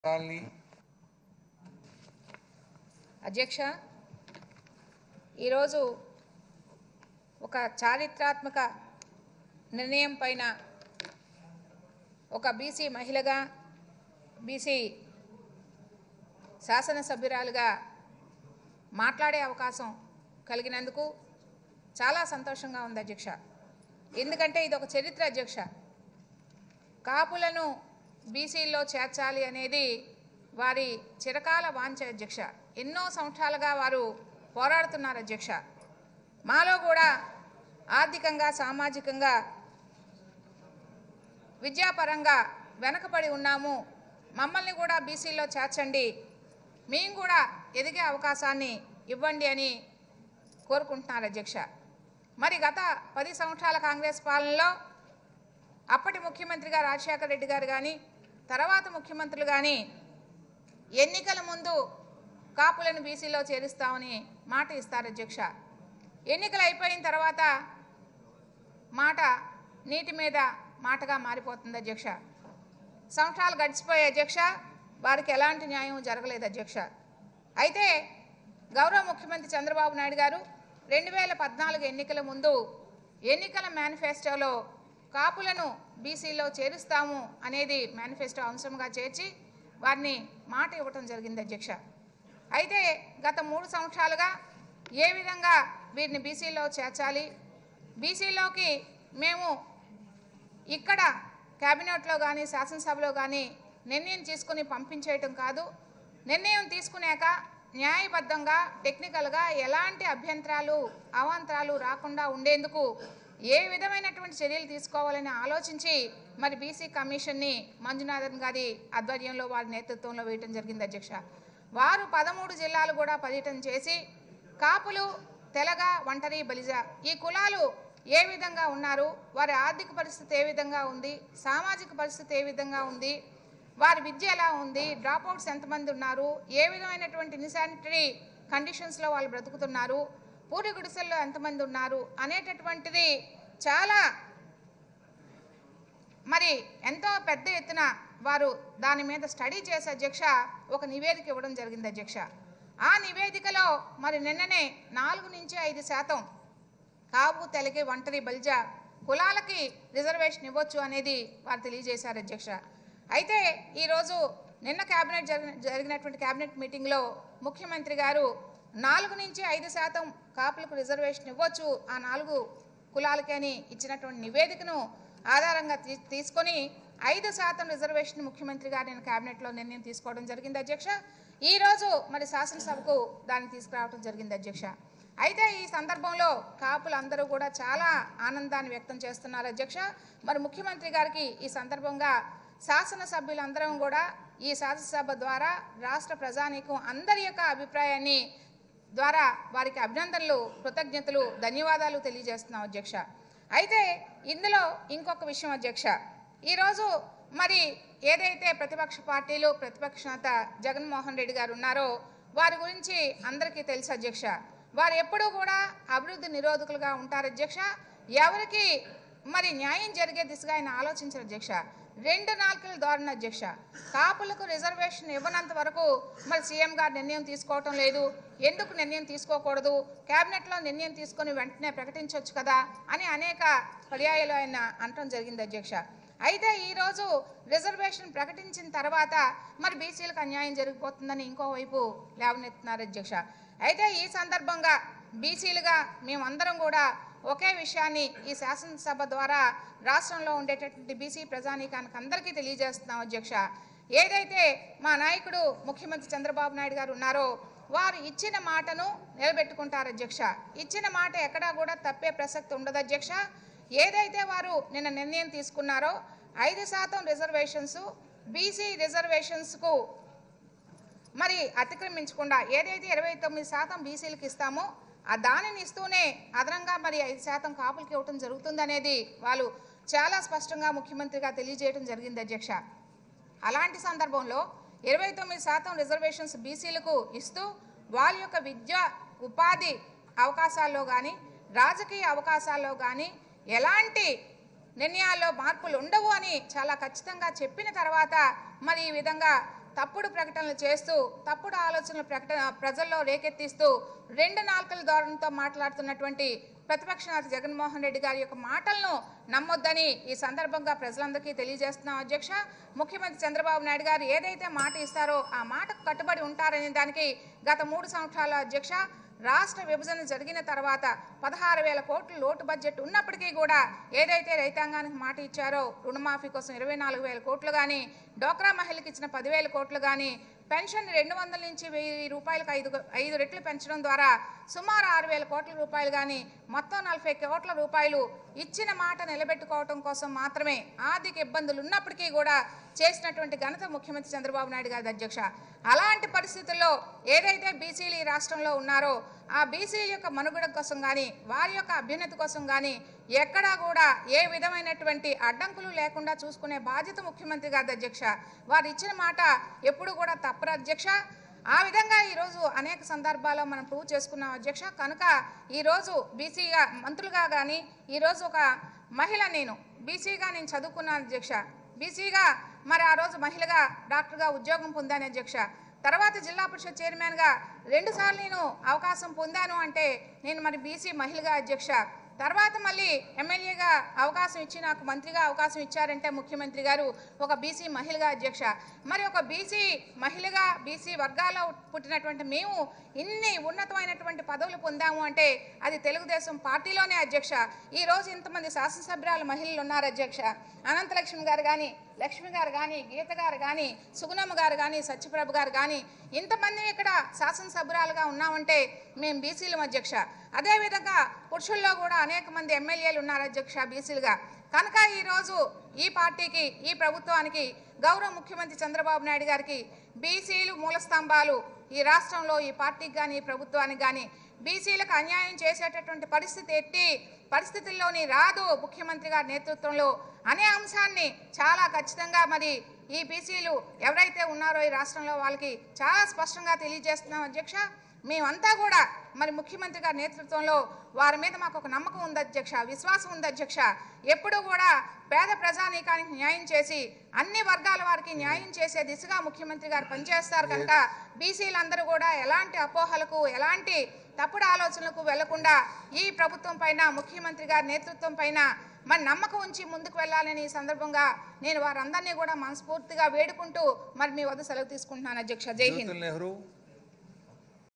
colony అధ్యక్ష ఈరోజు ఒక చారిత్రాత్మక నిర్ణయం పైన ఒక బీసీ మహిళగా బీసీ శాసనసభ్యురాలుగా మాట్లాడే అవకాశం కలిగినందుకు చాలా సంతోషంగా ఉంది అధ్యక్ష ఎందుకంటే ఇది ఒక చరిత్ర అధ్యక్ష కాపులను బీసీల్లో చేర్చాలి అనేది వారి చిరకాల వాంఛ అధ్యక్ష ఎన్నో సంవత్సరాలుగా వారు పోరాడుతున్నారు అధ్యక్ష మాలో కూడా ఆర్థికంగా సామాజికంగా విద్యాపరంగా వెనకబడి ఉన్నాము మమ్మల్ని కూడా బీసీలో చేర్చండి మేము కూడా ఎదిగే అవకాశాన్ని ఇవ్వండి అని కోరుకుంటున్నారు అధ్యక్ష మరి గత పది సంవత్సరాల కాంగ్రెస్ పాలనలో అప్పటి ముఖ్యమంత్రిగా రాజశేఖర రెడ్డి గారు కానీ తర్వాత ముఖ్యమంత్రులు కానీ ఎన్నికల ముందు కాపులను బీసీలో చేరుస్తామని మాట ఇస్తారు అధ్యక్ష ఎన్నికలు అయిపోయిన తర్వాత మాట నీటి మీద మాటగా మారిపోతుంది అధ్యక్ష సంవత్సరాలు గడిచిపోయే అధ్యక్ష వారికి ఎలాంటి న్యాయం జరగలేదు అధ్యక్ష అయితే గౌరవ ముఖ్యమంత్రి చంద్రబాబు నాయుడు గారు రెండు వేల పద్నాలుగు ఎన్నికల ముందు ఎన్నికల మేనిఫెస్టోలో కాపులను బీసీలో చేరుస్తాము అనేది మేనిఫెస్టో అంశంగా చేర్చి వారిని మాట ఇవ్వటం జరిగింది అధ్యక్ష అయితే గత మూడు సంవత్సరాలుగా ఏ విధంగా వీరిని బీసీలో చేర్చాలి బీసీలోకి మేము ఇక్కడ కేబినెట్లో కానీ శాసనసభలో కానీ నిర్ణయం తీసుకుని పంపించేయటం కాదు నిర్ణయం తీసుకున్నాక న్యాయబద్ధంగా టెక్నికల్గా ఎలాంటి అభ్యంతరాలు అవాంతరాలు రాకుండా ఉండేందుకు ఏ విధమైనటువంటి చర్యలు తీసుకోవాలని ఆలోచించి మరి బీసీ కమిషన్ని మంజునాథన్ గారి ఆధ్వర్యంలో వారి నేతృత్వంలో వేయటం జరిగింది అధ్యక్ష వారు పదమూడు జిల్లాలు కూడా పర్యటన చేసి కాపులు తెలగ ఒంటరి బలిజ ఈ కులాలు ఏ విధంగా ఉన్నారు వారి ఆర్థిక పరిస్థితి ఏ విధంగా ఉంది సామాజిక పరిస్థితి ఏ విధంగా ఉంది వారి విద్య ఎలా ఉంది డ్రాప్ అవుట్స్ ఎంతమంది ఉన్నారు ఏ విధమైనటువంటి ఇన్సానిటరీ కండిషన్స్లో వాళ్ళు బ్రతుకుతున్నారు పూరి గుడిసెల్లో ఎంతమంది ఉన్నారు అనేటటువంటిది చాలా మరి ఎంతో పెద్ద ఎత్తున వారు దాని మీద స్టడీ చేసే అధ్యక్ష ఒక నివేదిక ఇవ్వడం జరిగింది అధ్యక్ష ఆ నివేదికలో మరి నిన్ననే నాలుగు నుంచి ఐదు శాతం కాపు తెలగి ఒంటరి బలిజ కులాలకి రిజర్వేషన్ ఇవ్వచ్చు అనేది వారు తెలియజేశారు అధ్యక్ష అయితే ఈరోజు నిన్న కేబినెట్ జరిగిన జరిగినటువంటి కేబినెట్ మీటింగ్లో ముఖ్యమంత్రి గారు నాలుగు నుంచి ఐదు శాతం కాపులకు రిజర్వేషన్ ఇవ్వచ్చు ఆ నాలుగు కులాలకి అని ఇచ్చినటువంటి నివేదికను ఆధారంగా తీ- తీసుకొని ఐదు శాతం రిజర్వేషన్ ముఖ్యమంత్రి గారు నేను కేబినెట్లో నిర్ణయం తీసుకోవడం జరిగింది అధ్యక్ష ఈ రోజు మరి శాసనసభకు దాన్ని తీసుకురావడం జరిగింది అధ్యక్ష అయితే ఈ సందర్భంలో కాపులు అందరూ కూడా చాలా ఆనందాన్ని వ్యక్తం చేస్తున్నారు అధ్యక్ష మరి ముఖ్యమంత్రి గారికి ఈ సందర్భంగా శాసనసభ్యులందరం కూడా ఈ శాసనసభ ద్వారా రాష్ట్ర ప్రజానీకం అందరి యొక్క అభిప్రాయాన్ని ద్వారా వారికి అభినందనలు కృతజ్ఞతలు ధన్యవాదాలు తెలియజేస్తున్నాం అధ్యక్ష అయితే ఇందులో ఇంకొక విషయం అధ్యక్ష ఈరోజు మరి ఏదైతే ప్రతిపక్ష పార్టీలు ప్రతిపక్ష నేత జగన్మోహన్ రెడ్డి గారు ఉన్నారో వారి గురించి అందరికీ తెలుసు అధ్యక్ష వారు ఎప్పుడూ కూడా అభివృద్ధి నిరోధకులుగా ఉంటారు అధ్యక్ష ఎవరికి మరి న్యాయం జరిగే దిశగా ఆయన ఆలోచించారు అధ్యక్ష రెండు నాలుకల ధోరణ అధ్యక్ష కాపులకు రిజర్వేషన్ ఇవ్వనంత వరకు మరి సీఎం గారు నిర్ణయం తీసుకోవటం లేదు ఎందుకు నిర్ణయం తీసుకోకూడదు కేబినెట్లో నిర్ణయం తీసుకొని వెంటనే ప్రకటించవచ్చు కదా అని అనేక పర్యాయాలు ఆయన అనటం జరిగింది అధ్యక్ష అయితే ఈరోజు రిజర్వేషన్ ప్రకటించిన తర్వాత మరి బీసీలకు అన్యాయం జరిగిపోతుందని ఇంకోవైపు లేవనెత్తున్నారు అధ్యక్ష అయితే ఈ సందర్భంగా బీసీలుగా మేమందరం కూడా ఒకే విషయాన్ని ఈ శాసనసభ ద్వారా రాష్ట్రంలో ఉండేటటువంటి బీసీ ప్రజానీకానికి అందరికీ తెలియజేస్తున్నాం అధ్యక్ష ఏదైతే మా నాయకుడు ముఖ్యమంత్రి చంద్రబాబు నాయుడు గారు ఉన్నారో వారు ఇచ్చిన మాటను నిలబెట్టుకుంటారు అధ్యక్ష ఇచ్చిన మాట ఎక్కడా కూడా తప్పే ప్రసక్తి ఉండదు అధ్యక్ష ఏదైతే వారు నిన్న నిర్ణయం తీసుకున్నారో ఐదు శాతం రిజర్వేషన్స్ బీసీ రిజర్వేషన్స్కు మరి అతిక్రమించకుండా ఏదైతే ఇరవై తొమ్మిది శాతం బీసీలకు ఇస్తామో ఆ దానిని ఇస్తూనే అదనంగా మరి ఐదు శాతం కాపులకి ఇవ్వటం జరుగుతుందనేది వాళ్ళు చాలా స్పష్టంగా ముఖ్యమంత్రిగా తెలియజేయడం జరిగింది అధ్యక్ష అలాంటి సందర్భంలో ఇరవై తొమ్మిది శాతం రిజర్వేషన్స్ బీసీలకు ఇస్తూ వాళ్ళ యొక్క విద్య ఉపాధి అవకాశాల్లో కానీ రాజకీయ అవకాశాల్లో కానీ ఎలాంటి నిర్ణయాల్లో మార్పులు ఉండవు అని చాలా ఖచ్చితంగా చెప్పిన తర్వాత మరి ఈ విధంగా తప్పుడు ప్రకటనలు చేస్తూ తప్పుడు ఆలోచనలు ప్రకటన ప్రజల్లో రేకెత్తిస్తూ రెండు నాలుకల ధోరణితో మాట్లాడుతున్నటువంటి ప్రతిపక్ష నేత జగన్మోహన్ రెడ్డి గారి యొక్క మాటలను నమ్మొద్దని ఈ సందర్భంగా ప్రజలందరికీ తెలియజేస్తున్నాం అధ్యక్ష ముఖ్యమంత్రి చంద్రబాబు నాయుడు గారు ఏదైతే మాట ఇస్తారో ఆ మాటకు కట్టుబడి ఉంటారనే దానికి గత మూడు సంవత్సరాల అధ్యక్ష రాష్ట్ర విభజన జరిగిన తర్వాత పదహారు వేల కోట్ల లోటు బడ్జెట్ ఉన్నప్పటికీ కూడా ఏదైతే రైతాంగానికి మాట ఇచ్చారో రుణమాఫీ కోసం ఇరవై నాలుగు వేల కోట్లు కానీ డోక్రా మహిళకి ఇచ్చిన పదివేల కోట్లు కానీ పెన్షన్ రెండు వందల నుంచి వెయ్యి రూపాయలకు ఐదు ఐదు రెట్లు పెంచడం ద్వారా సుమారు ఆరు వేల కోట్ల రూపాయలు కానీ మొత్తం నలభై కోట్ల రూపాయలు ఇచ్చిన మాట నిలబెట్టుకోవటం కోసం మాత్రమే ఆర్థిక ఇబ్బందులు ఉన్నప్పటికీ కూడా చేసినటువంటి ఘనత ముఖ్యమంత్రి చంద్రబాబు నాయుడు గారి అధ్యక్ష అలాంటి పరిస్థితుల్లో ఏదైతే బీసీలు ఈ రాష్ట్రంలో ఉన్నారో ఆ బీసీల యొక్క మనుగడ కోసం కానీ వారి యొక్క అభ్యున్నతి కోసం కానీ ఎక్కడా కూడా ఏ విధమైనటువంటి అడ్డంకులు లేకుండా చూసుకునే బాధ్యత ముఖ్యమంత్రి గారి అధ్యక్ష వారు ఇచ్చిన మాట ఎప్పుడు కూడా తప్పరు అధ్యక్ష ఆ విధంగా ఈరోజు అనేక సందర్భాల్లో మనం ప్రూవ్ చేసుకున్నాం అధ్యక్ష కనుక ఈరోజు బీసీగా మంత్రులుగా కానీ ఈరోజు ఒక మహిళ నేను బీసీగా నేను చదువుకున్నాను అధ్యక్ష బీసీగా మరి ఆ రోజు మహిళగా డాక్టర్గా ఉద్యోగం పొందాను అధ్యక్ష తర్వాత జిల్లా పరిషత్ చైర్మన్గా రెండుసార్లు నేను అవకాశం పొందాను అంటే నేను మరి బీసీ మహిళగా అధ్యక్ష తర్వాత మళ్ళీ ఎమ్మెల్యేగా అవకాశం ఇచ్చి నాకు మంత్రిగా అవకాశం ఇచ్చారంటే ముఖ్యమంత్రి గారు ఒక బీసీ మహిళగా అధ్యక్ష మరి ఒక బీసీ మహిళగా బీసీ వర్గాల్లో పుట్టినటువంటి మేము ఇన్ని ఉన్నతమైనటువంటి పదవులు పొందాము అంటే అది తెలుగుదేశం పార్టీలోనే అధ్యక్ష ఈ రోజు ఇంతమంది శాసనసభ్యురాలు మహిళలు ఉన్నారు అధ్యక్ష అనంతలక్ష్మి గారు కానీ లక్ష్మి గారు కానీ గీత గారు కానీ సుగుణమ్మ గారు కానీ సత్యప్రభ గారు కానీ ఇంతమంది ఇక్కడ శాసనసభ్యురాలుగా ఉన్నామంటే మేము బీసీలు అధ్యక్ష అదేవిధంగా పురుషుల్లో కూడా అనేక మంది ఎమ్మెల్యేలు ఉన్నారు అధ్యక్ష బీసీలుగా కనుక ఈరోజు ఈ పార్టీకి ఈ ప్రభుత్వానికి గౌరవ ముఖ్యమంత్రి చంద్రబాబు నాయుడు గారికి బీసీలు మూలస్తంభాలు ఈ రాష్ట్రంలో ఈ పార్టీకి కానీ ఈ ప్రభుత్వానికి కానీ బీసీలకు అన్యాయం చేసేటటువంటి పరిస్థితి ఎట్టి పరిస్థితుల్లోని రాదు ముఖ్యమంత్రి గారి నేతృత్వంలో అనే అంశాన్ని చాలా ఖచ్చితంగా మరి ఈ బీసీలు ఎవరైతే ఉన్నారో ఈ రాష్ట్రంలో వాళ్ళకి చాలా స్పష్టంగా తెలియజేస్తున్నాం అధ్యక్ష మేమంతా కూడా మరి ముఖ్యమంత్రి గారి నేతృత్వంలో వారి మీద మాకు ఒక నమ్మకం ఉంది అధ్యక్ష విశ్వాసం ఉంది అధ్యక్ష ఎప్పుడూ కూడా పేద ప్రజానీకానికి న్యాయం చేసి అన్ని వర్గాల వారికి న్యాయం చేసే దిశగా ముఖ్యమంత్రి గారు పనిచేస్తారు కనుక బీసీలందరూ కూడా ఎలాంటి అపోహలకు ఎలాంటి తప్పుడు ఆలోచనలకు వెళ్లకుండా ఈ ప్రభుత్వం పైన ముఖ్యమంత్రి గారి నేతృత్వం పైన మరి నమ్మకం ఉంచి ముందుకు వెళ్ళాలని ఈ సందర్భంగా నేను వారందరినీ కూడా మనస్ఫూర్తిగా వేడుకుంటూ మరి మీ వద్ద సెలవు తీసుకుంటున్నాను అధ్యక్ష జై హింద్ జ్యోతుల్ నెహ్రూ